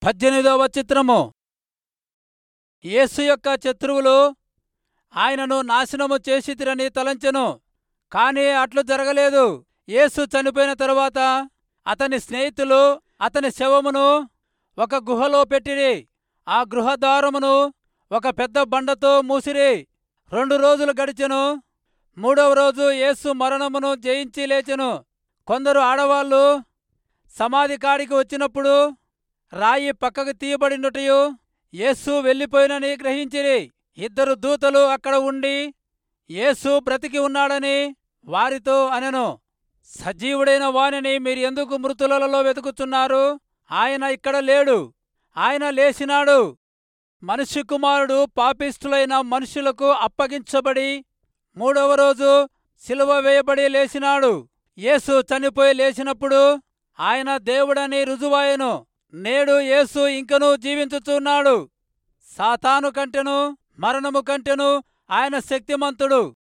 పద్దెనిమిదవ చిత్రము యేసు యొక్క శత్రువులు ఆయనను నాశనము చేసితిరని తలంచెను కాని అట్లు జరగలేదు యేసు చనిపోయిన తరువాత అతని స్నేహితులు అతని శవమును ఒక గుహలో పెట్టిరి ఆ గృహద్వారమును ఒక పెద్ద బండతో మూసిరి రెండు రోజులు గడిచెను మూడవ రోజు యేసు మరణమును జయించి లేచెను కొందరు ఆడవాళ్ళు సమాధి కాడికి వచ్చినప్పుడు రాయి పక్కకు తీయబడినటయు యేసు వెళ్ళిపోయినని గ్రహించిరి ఇద్దరు దూతలు అక్కడ ఉండి యేసు బ్రతికి ఉన్నాడని వారితో అనెను సజీవుడైన వానిని మీరు ఎందుకు మృతులలో వెతుకుతున్నారు ఆయన ఇక్కడ లేడు ఆయన లేచినాడు మనిషి కుమారుడు పాపిష్ఠులైన మనుషులకు అప్పగించబడి మూడవ రోజు సిలువ వేయబడి లేచినాడు యేసు చనిపోయి లేచినప్పుడు ఆయన దేవుడని రుజువాయెను నేడు యేసు ఇంకనూ జీవించుచున్నాడు సాతాను కంటెను మరణము కంటెను ఆయన శక్తిమంతుడు